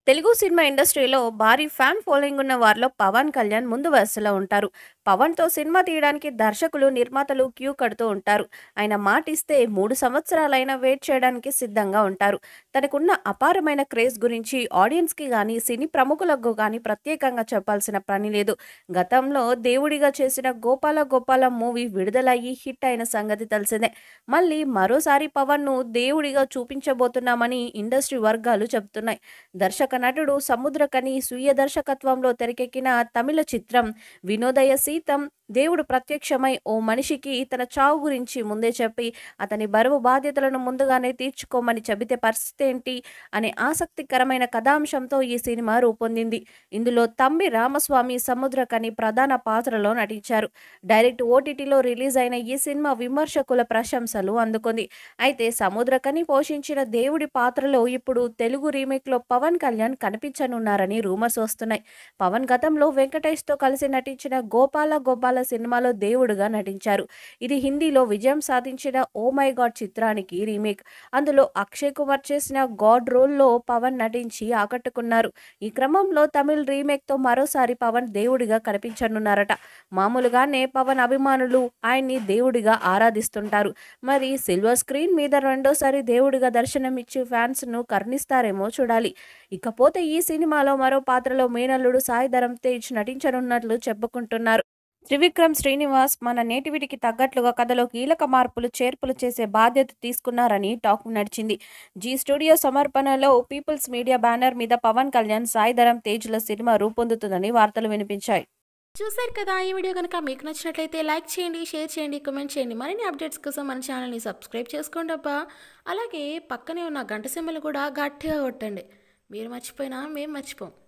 Telugu cinema ఇండస్ట్రీలో భారీ fan following ఉన్న వారిలో పవన్ కళ్యాణ్ ముందు వరుసలో ఉంటారు పవన్తో సినిమా తీయడానికి దర్శకులు నిర్మాతలు క్యూ కడుతూ ఉంటారు ఆయన మాటిస్తే మూడు సంవత్సరాలైనా వెయిట్ చేయడానికి సిద్ధంగా ఉంటారు తనకున్న అపారమైన క్రేజ్ గురించి ఆడియన్స్కి కానీ సినీ ప్రముఖులకు కానీ ప్రత్యేకంగా చెప్పాల్సిన పని లేదు గతంలో దేవుడిగా చేసిన గోపాల గోపాల మూవీ విడుదలయ్యి హిట్ అయిన సంగతి తెలిసిందే మళ్ళీ మరోసారి పవన్ను దేవుడిగా చూపించబోతున్నామని ఇండస్ట్రీ వర్గాలు చెబుతున్నాయి దర్శక నటుడు సముద్రకని స్వీయ దర్శకత్వంలో తెరకెక్కిన తమిళ చిత్రం వినోదయ సీతం దేవుడు ప్రత్యక్షమై ఓ మనిషికి తన చావు గురించి ముందే చెప్పి అతని బరువు బాధ్యతలను ముందుగానే తీర్చుకోమని చెబితే పరిస్థితి ఏంటి అనే ఆసక్తికరమైన కథాంశంతో ఈ సినిమా రూపొందింది ఇందులో తంబి రామస్వామి సముద్రకని ప్రధాన పాత్రలో నటించారు డైరెక్ట్ ఓటీటీలో రిలీజ్ అయిన ఈ సినిమా విమర్శకుల ప్రశంసలు అందుకుంది అయితే సముద్రకని పోషించిన దేవుడి పాత్రలో ఇప్పుడు తెలుగు రీమేక్లో పవన్ కళ్యాణ్ కనిపించనున్నారని రూమర్స్ వస్తున్నాయి పవన్ గతంలో వెంకటేష్తో కలిసి నటించిన గోపాల గోపాల సినిమాలో దేవుడుగా నటించారు ఇది హిందీలో విజయం సాధించిన ఓ మై గాడ్ చిత్రానికి రీమేక్ అందులో అక్షయ్ కుమార్ చేసిన గాడ్ రోల్లో పవన్ నటించి ఆకట్టుకున్నారు ఈ క్రమంలో తమిళ్ రీమేక్తో మరోసారి పవన్ దేవుడిగా కనిపించనున్నారట మామూలుగానే పవన్ అభిమానులు ఆయన్ని దేవుడిగా ఆరాధిస్తుంటారు మరి సిల్వర్ స్క్రీన్ మీద రెండోసారి దేవుడిగా దర్శనమిచ్చి ఫ్యాన్స్ను కర్ణిస్తారేమో చూడాలి ఇకపోతే ఈ సినిమాలో మరో పాత్రలో మేనల్లుడు సాయిధరం తేజ్ నటించనున్నట్లు చెప్పుకుంటున్నారు త్రివిక్రమ్ శ్రీనివాస్ మన నేటివిటికి తగ్గట్లుగా కథలో కీలక మార్పులు చేర్పులు చేసే బాధ్యత తీసుకున్నారని టాక్ నడిచింది జీ స్టూడియో సమర్పణలో పీపుల్స్ మీడియా బ్యానర్ మీద పవన్ కళ్యాణ్ సాయిధరం తేజ్ల సినిమా రూపొందుతుందని వార్తలు వినిపించాయి చూశారు కదా ఈ వీడియో కనుక మీకు నచ్చినట్లయితే లైక్ చేయండి షేర్ చేయండి కామెంట్ చేయండి మరిన్ని అప్డేట్స్ కోసం మన ఛానల్ని సబ్స్క్రైబ్ చేసుకోండి అబ్బా అలాగే పక్కనే ఉన్న గంట సింబల్ కూడా గట్టిగా కొట్టండి మీరు మర్చిపోయినా మేము మర్చిపోం